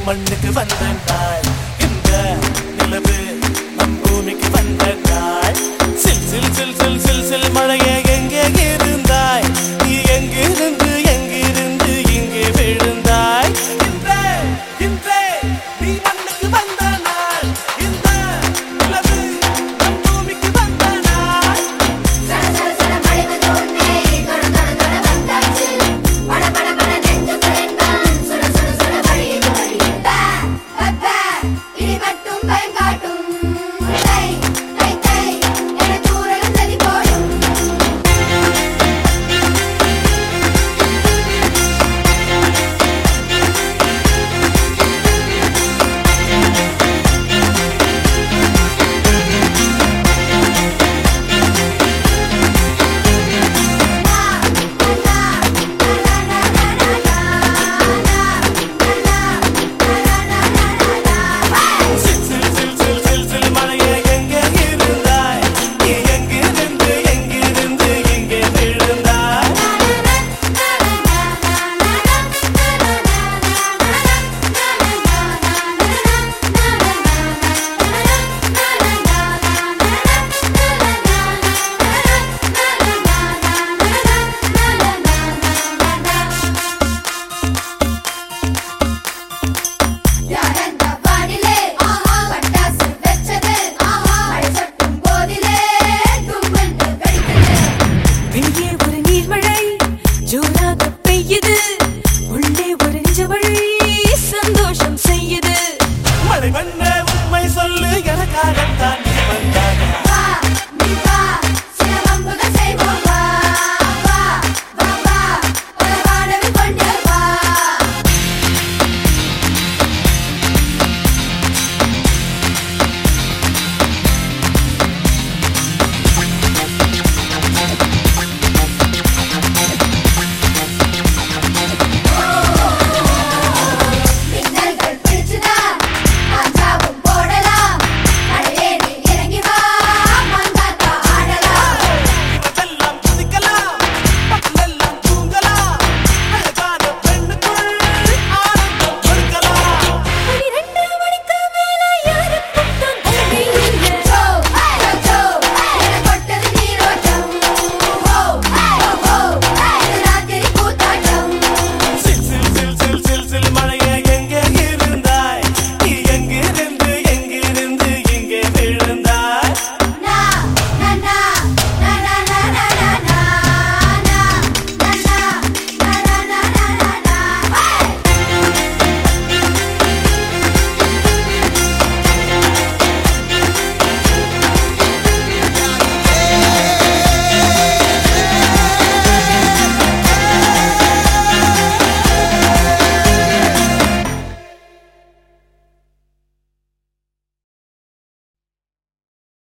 மண்ணுக்கு வந்த நாள் இந்த நிலவு நம் பூமிக்கு வந்த நாள் சில் சில் சில் சில் சில் சில் மழையே எங்கே இருந்தாய் நீ எங்கிருந்து எங்கிருந்து இங்கே விழுந்தாய் இன்றே இன்றே நீ மண்ணுக்கு வந்த நாள் இந்த நிலவு நம் பூமிக்கு வந்த நாள் சட சட சட மழைவு தோன்றே தொட தொட தொட வந்தாச்சு பட பட பட நெஞ்சுக்குள்ளென்பான் சுட சுட சுட வழியுது வழியுது பே பே இடி மட்டும் பயம் காட்டும் தை தை தை என தூரலும் ததி போடும் சில் சில் சில் சில் சில் சில் மழையே எங்கே இருந்தாய் நீ எங்கிருந்து எங்கிருந்து இங்கே விழுந்தாய் யாரந்த வானிலே பட்டாசு வெச்சது மழை சொட்டும் போதிலே தும்மென்று வெடித்தது வெளியே ஒரு நீர்மழை ஜோராக பெய்யுது உள்ளே ஒரு நிஜமழை சந்தோஷம் செய்யுது மழை வந்த உண்மை சொல்லு எனக்காகத்தான் நீ வந்தாய்